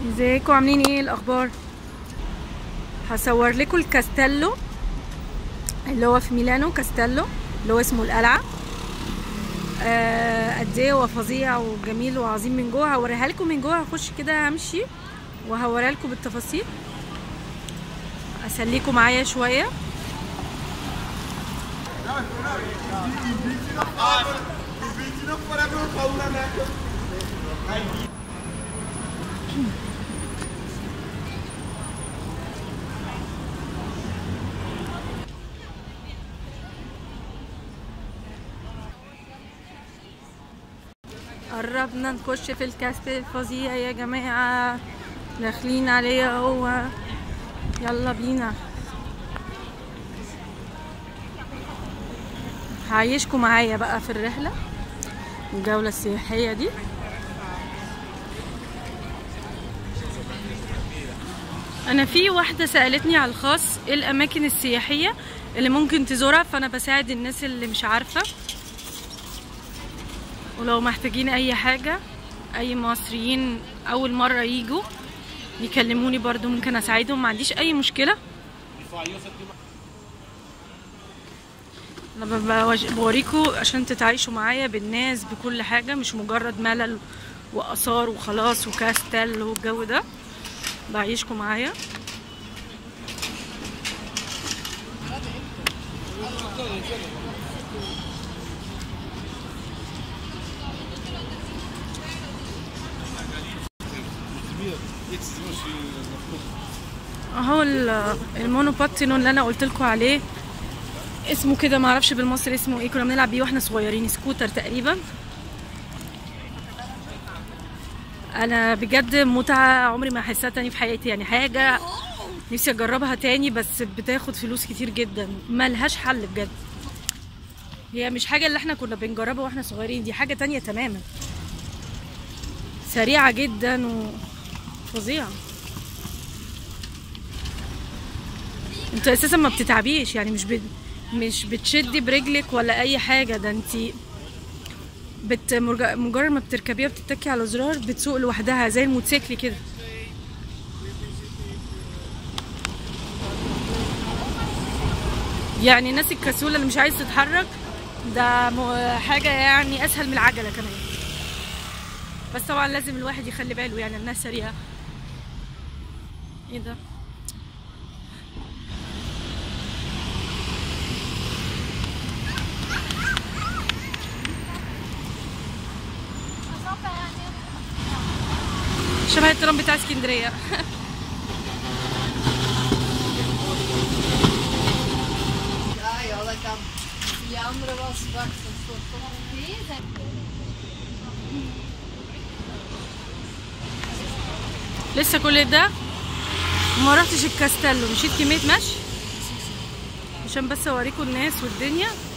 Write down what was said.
ازيكم عاملين ايه الاخبار هصور لكم الكاستيلو اللي هو في ميلانو كاستيلو اللي هو اسمه القلعه آه، قد ايه هو فظيع وجميل وعظيم من جوه هوريها لكم من جوه هخش كده همشي وهوريها لكم بالتفاصيل اسليكم معايا شويه قربنا نخش في الكاستل الفظيع يا جماعة داخلين عليه هو يلا بينا هعيشكم معايا بقى في الرحلة الجولة السياحية دي انا في واحدة سألتني على الخاص ايه الاماكن السياحية اللي ممكن تزورها فانا بساعد الناس اللي مش عارفة ولو محتاجين اي حاجة اي مصريين اول مرة يجوا يكلموني برضو ممكن اساعدهم ما عنديش اي مشكلة انا ببقى بوريكوا عشان تتعايشوا معايا بالناس بكل حاجة مش مجرد ملل واثار وخلاص وكاستل والجو ده بعيشكم معايا اهو ال- المونوباتينو اللي انا قلت لكم عليه اسمه كده معرفش بالمصري اسمه ايه كنا بنلعب بيه واحنا صغيرين سكوتر تقريبا انا بجد متعه عمري ما احسها تاني في حياتي يعني حاجه نفسي اجربها تاني بس بتاخد فلوس كتير جدا ملهاش حل بجد هي مش حاجه اللي احنا كنا بنجربها واحنا صغيرين دي حاجه تانية تماما سريعه جدا وفظيعه انت اساسا ما بتتعبيش يعني مش بت... مش بتشدي برجلك ولا اي حاجه ده انت بت... مرج- مجرد ما بتركبيها بتتكي على زرار بتسوق لوحدها زي الموتوسيكل كده يعني الناس الكسولة اللي مش عايز تتحرك ده م- حاجة يعني أسهل من العجلة كمان بس طبعا لازم الواحد يخلي باله يعني الناس سريعة ايه ده شبه الترام بتاع اسكندرية Ja, ja, dat kan. Die andere was zwart en soort van. Nee, dat... لسه كل ده وما رحتش الكاستيلو مشيت كمية مشي عشان بس اوريكم الناس والدنيا